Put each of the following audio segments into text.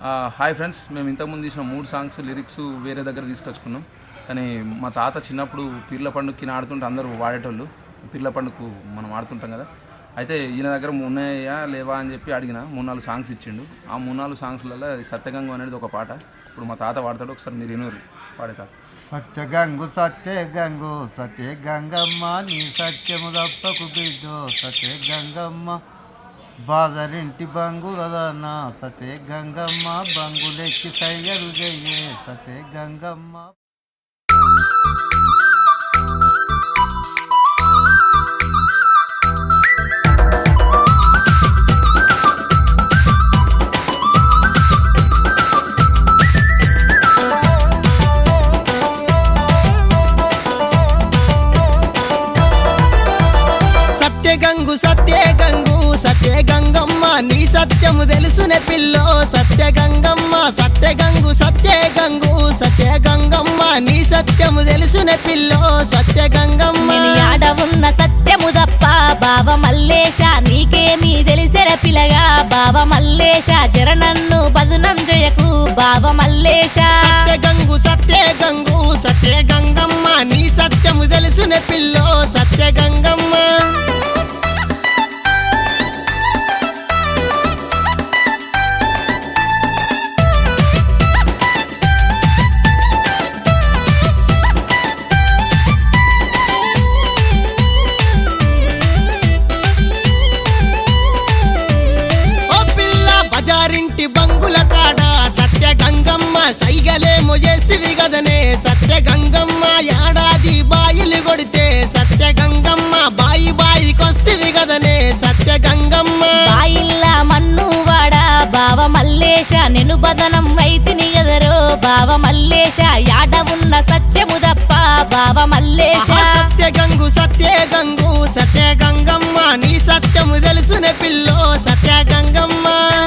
hi friends మేము ఇంతకుముందు తీసిన మూడు సాంగ్స్ లిరిక్స్ వేరే దగ్గర తీసుకొచ్చుకున్నాం కానీ మా తాత చిన్నప్పుడు పీర్ల పండుగకి ఆడుతుంటే అందరూ వాడేటోళ్ళు పీర్ల పండుగకు మనం ఆడుతుంటాం కదా అయితే ఈయన దగ్గర ఉన్నాయా లేవా అని చెప్పి అడిగిన మూడు నాలుగు సాంగ్స్ ఇచ్చిండు ఆ మూడు నాలుగు సాంగ్స్లలో సత్యగంగం అనేది ఒక పాట ఇప్పుడు మా తాత వాడతాడు ఒకసారి మీరు వినూరు పాడే తాత సత్య గంగు సత్య గంగు సత్య గంగమ్మ నీ సత్యము తప్పకు బిడ్డో సత్య గంగమ్మ బాజరింటి బంగులదన సత్య గంగమ్మ బంగులెక్కి తయ్యరు చెయ్యే సత్య గంగమ్మ సత్యగంగు సత్యగంగు సత్యగంగమ్మ నీ సత్యము తెలుసునే పిల్లో సత్యగంగమ్మ సత్యగంగు సత్యగంగు సత్యగంగమ్మ నీ సత్యము తెలుసునే పిల్లో సత్యగంగమ్మ నేను యాడ ఉన్న సత్యము తప్ప బావ మల్లేశ నీకేమీ తెలిసెర పిలగా బావ మల్లేశ జర నన్ను బదునం జయకు బావ మల్లేశ సత్యగంగు సత్యగంగు సత్యగంగమ్మ నీ సత్యము తెలుసునే పిల్లో సత్యగంగమ్మ ఓ పిల్ల బజారింటి బంగుల కాడ సత్య గంగమ్మ సైగలేమో చేస్తివి గదనే సత్య గంగమ్మ ఏడాది బాయిలు కొడితే సత్య గంగమ్మ బాయి బాయికొస్తివి గదనే సత్య గంగమ్మ బాయిల్ల మన్ను వాడా బావ మల్లేశ నేను బదనం వైతిని గదరో బావ మల్లేశ యాడ ఉన్న సత్యము తప్ప బావ మల్లేశ సత్య గంగు సత్య గంగు సత్య గంగమ్మ నీ సత్యము తెలుసునే పిల్లో సత్య గంగమ్మ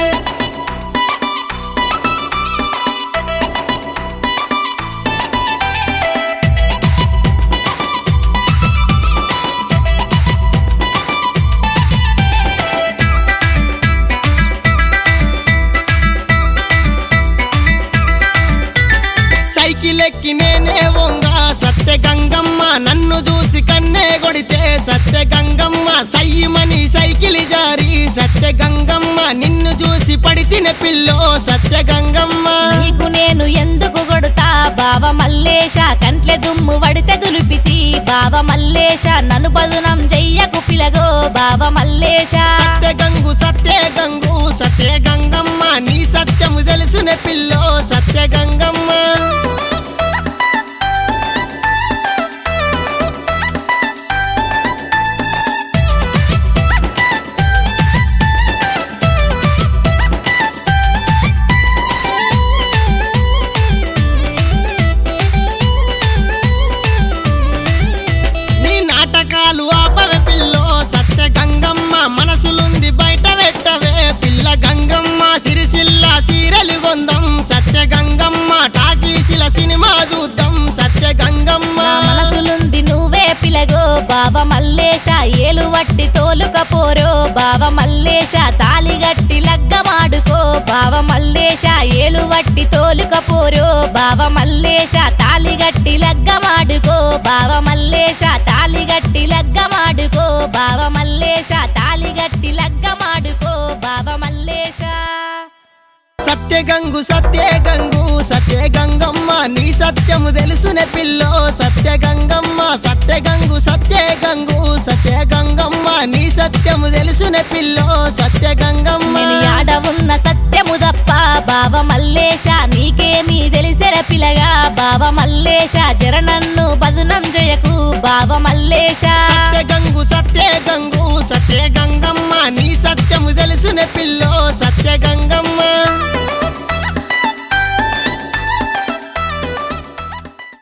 సైకిల్ ఎక్కి నేనే వంగ సత్య గంగమ్మ నన్ను చూసి కన్నే కొడితే సత్య గంగమ్మ సయ్యమని సైకిల్ జారి సత్య గంగమ్మ నిన్ను చూసి పడితిన పిల్లో సత్య గంగమ్మ నీకు నేను ఎందుకు కొడుతా బావ మల్లేశ కంట్లె దుమ్ము వడితే దులిపితి బావ మల్లేశ నన్ను బదునం జయ్యకు పిలగో బావ మల్లేశ సత్య గంగు సత్య గంగు సత్య గంగమ్మ నీ సత్యము తెలుసునే పిల్లో సత్య గంగమ్మ నీ నాటకాలు ఆపవే పిల్లో సత్య గంగమ్మ మనసులుంది బయట పెట్టవే పిల్ల గంగమ్మ సిరిసిల్ల సీరలు గొందం సత్య గంగమ్మ టాకీసిల సినిమా చూద్దాం సత్య గంగమ్మ నా మనసులుంది నువ్వే పిలగో బావ మల్లేశ ఏలు వట్టి తోలుకపోరో బావ మల్లేశ తాలిగట్టి లగ్గమాడుకో బావ మల్లేశ ఏలు వట్టి తోలుకపోరో బావ మల్లేశ తాలిగట్టి లగ్గమాడుకో బావ మల్లేశ తాలిగట్టి లగ్గమాడుకో బావ మల్లేశ తాలిగట్టి లగ్గమాడుకో బావ మల్లేశ సత్య గంగు సత్య గంగు సత్య గంగమ్మ నీ సత్యము తెలుసునే పిల్లో సత్య గంగమ్మ సత్య గంగు సత్య గంగు సత్య గంగమ్మ నీ సత్యము తెలుసునే పిల్లో సత్య గంగమ్మ నేను యాడ ఉన్న సత్యము తప్ప బావ మల్లేశ నీకేమీ తెలిసెర పిలగా బావ మల్లేశ జర నన్ను బదునం జయకు బావ మల్లేశ సత్య గంగు సత్య గంగు సత్య గంగమ్మ నీ సత్యము తెలుసునే పిల్ల